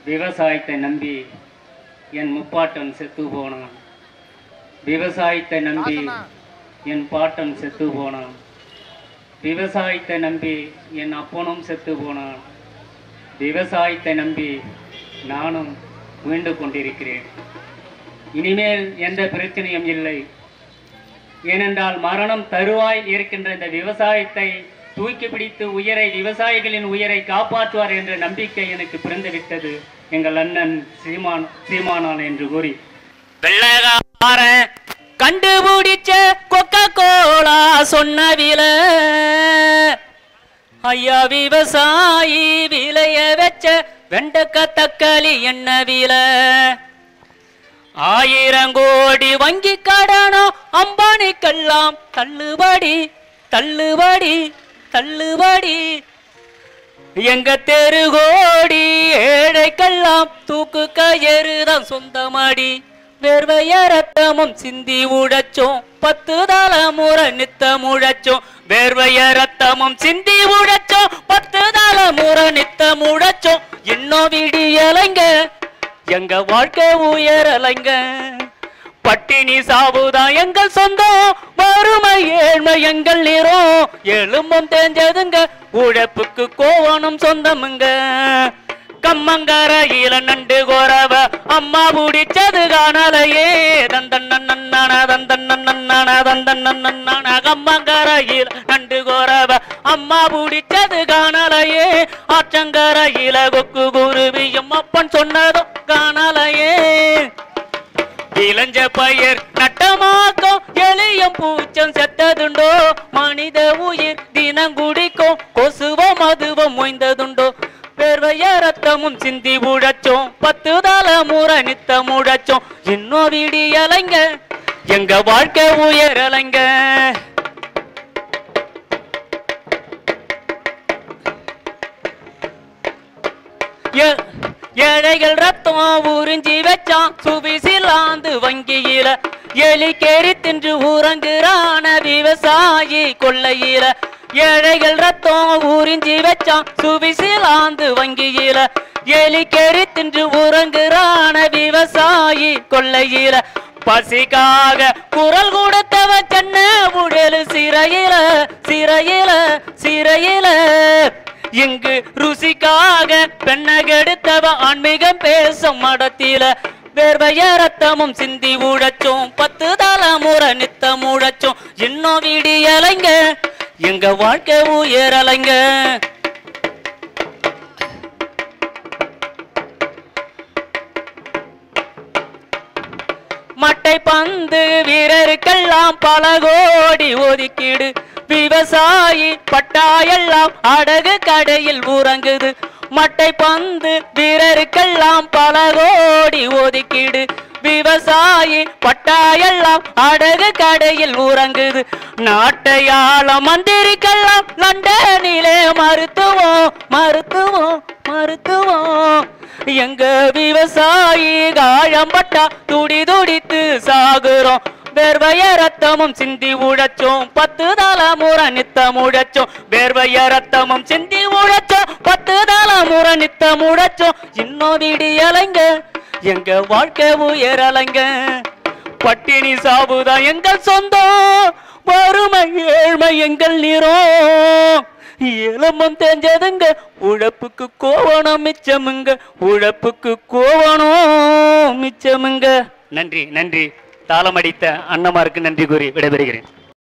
விவசாயத்தை நம்பி என் முப்பாட்டன் செத்து போனான் விவசாயத்தை நம்பி என் பாட்டன் செத்து போனான் விவசாயத்தை நம்பி என் அப்பனும் செத்து போனான் விவசாயத்தை நம்பி நானும் மீண்டு கொண்டிருக்கிறேன் இனிமேல் எந்த பிரச்சனையும் இல்லை ஏனென்றால் மரணம் தருவாய் இருக்கின்ற இந்த விவசாயத்தை தூக்கி பிடித்து உயரை விவசாயிகளின் உயரை காப்பாற்றுவார் என்ற நம்பிக்கை எனக்கு பிறந்துவிட்டது எங்கள் அண்ணன் சீமான் சீமானான் என்று கூறி வெள்ளகார கண்டுபிடிச்ச கொக்கா கோலா சொன்ன விலை ஐயா விவசாயி விலைய வச்ச வெண்டக்க தக்காளி என்ன விலை ஆயிரம் கோடி வங்கி கடனோ அம்பானிக்கெல்லாம் தள்ளுபடி தள்ளுபடி தள்ளுபடி எங்க தெரு கோடி ஏழைக்கெல்லாம் தூக்கு கயறுதான் சொந்தமடி வேர்வைய ரத்தமும் சிந்தி உடைச்சோம் பத்து தலைமுறை நித்தம் உழைச்சோம் வேர்வைய ரத்தமும் சிந்தி உழைச்சோம் பத்து தலைமுறை நித்தம் உழைச்சோம் இன்னும் விடியலைங்க எங்க வாழ்க்கை உயரலைங்க பட்டினி சாவுதான் எங்கள் சொந்தம் வறுமை ஏழ்மை எங்கள் நிறம் எலும்பும் தேஞ்சதுங்க உழைப்புக்கு கோவனும் சொந்தமுங்க கம்மங்கரையில நண்டு கோரவ அம்மா பிடிச்சது காணலையே தந்தன்னன்னான தந்தன்னன்னான தந்தன்னன்னான கம்மங்கரையில நண்டு கோரவ அம்மா பிடிச்சது காணலையே ஆற்றங்கரையில கொக்கு குருவியும் அப்பன் சொன்னதும் காணலையே இளஞ்ச பயிர் நட்டமாக்கும் எளியம் பூச்சம் செத்ததுண்டோ மனித உயிர் தினம் குடிக்கும் கொசுவம் மதுவம் மொய்ந்ததுண்டோ வேர்வைய ரத்தமும் சிந்தி உழைச்சோம் பத்து தலைமுறை நித்தம் உழைச்சோம் இன்னும் விடியலைங்க எங்க வாழ்க்கை உயரலைங்க ஏ- ஏழைகள் ரத்தம் உறிஞ்சி வச்சான் சுவிசிலாந்து வங்கியில எலிக்கேறி தின்று உறங்குறான விவசாயி கொள்ளையில ஏழைகள் ரத்தம் உறிஞ்சி வச்சான் சுவிசிலாந்து வங்கியில எலிக்கேறி தின்று உறங்குறான விவசாயி கொள்ளையில பசிக்காக குரல் கொடுத்தவ சென்ன உடல் சிறையில சிறையில சிறையில இங்கு ருசிக்காக பெண்ண கெடுத்தவ ஆன்மீகம் பேசும் மடத்தில வேர்வைய ரத்தமும் சிந்தி உழைச்சோம் பத்து தலைமுறை நித்தம் உழைச்சோம் இன்னும் விடியலைங்க எங்க வாழ்க்கை உயரலைங்க மட்டை பந்து வீரருக்கெல்லாம் பல கோடி ஒதுக்கீடு விவசாயி பட்டாயெல்லாம் அடகு கடையில் உறங்குது மட்டை பந்து வீரருக்கெல்லாம் பல கோடி ஒதுக்கீடு விவசாயி பட்டாயெல்லாம் அடகு கடையில் உறங்குது நாட்டையாள மந்திரிக்கெல்லாம் லண்டனிலே மருத்துவம் மருத்துவம் மருத்துவம் எங்க விவசாயி காயம்பட்டா துடி துடித்து சாகுறோம் வேர்வைய ரத்தமும் சிந்தி உழைச்சோம் பத்து தலைமுறை நித்தம் உழைச்சோம் வேர்வைய ரத்தமும் சிந்தி உழைச்சோம் பத்து தலைமுறை நித்தம் உழைச்சோம் இன்னும் விடியலைங்க எங்க வாழ்க்கை உயரலைங்க பட்டினி சாவுதான் எங்கள் சொந்தம் வறுமை ஏழ்மை எங்கள் நிறம் எலும்பும் தெரிஞ்சதுங்க உழைப்புக்கு கோவணம் மிச்சமுங்க உழைப்புக்கு கோவணம் மிச்சமுங்க நன்றி நன்றி தாளமடித்த அண்ணமாருக்கு நன்றி கூறி விடைபெறுகிறேன்